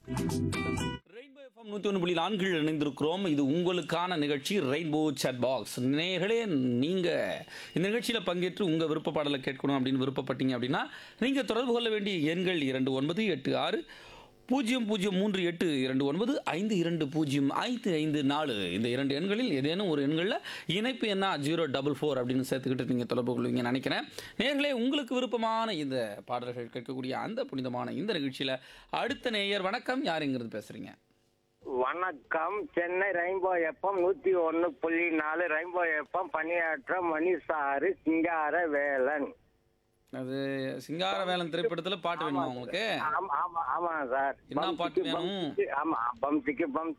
Rainbow FM நூற்றி ஒன்று புள்ளி நான்கில் இணைந்திருக்கிறோம் இது உங்களுக்கான நிகழ்ச்சி ரெயின்போ chat பாக்ஸ் நேயர்களே நீங்கள் இந்த நிகழ்ச்சியில் பங்கேற்று உங்கள் விருப்ப பாடலை கேட்கணும் அப்படின்னு விருப்பப்பட்டீங்க அப்படின்னா நீங்கள் தொடர்பு கொள்ள வேண்டிய எண்கள் இரண்டு ஒன்பது எட்டு ஆறு பூஜ்ஜியம் பூஜ்ஜியம் மூன்று எட்டு இரண்டு ஒன்பது ஐந்து இரண்டு பூஜ்ஜியம் ஐந்து ஐந்து நாலு இந்த இரண்டு எண்களில் ஏதேனும் ஒரு எண்களில் இணைப்பு என்ன ஜீரோ டபுள் ஃபோர் அப்படின்னு சேர்த்துக்கிட்டு நீங்கள் தொடர்பு கொள்வீங்க நினைக்கிறேன் நேர்களே உங்களுக்கு விருப்பமான இந்த பாடல்கள் கேட்கக்கூடிய அந்த புனிதமான இந்த நிகழ்ச்சியில் அடுத்த நேயர் வணக்கம் யாருங்கிறது பேசுகிறீங்க வணக்கம் சென்னை ரெயின்போ எஃப்எம் நூத்தி ஒன்னு புள்ளி நாலு ரெயின்போ எஃப்எம் பணியாற்ற மணிசாரு சிங்கார வேலன் அது சிங்கார வேலன் திரைப்படத்தில் பாட்டு வேணுமா உங்களுக்கு ஆமா ஆமா ஆமா சார் என்ன பாட்டு வேணும்? ஆமா பம்சிக்கு பம்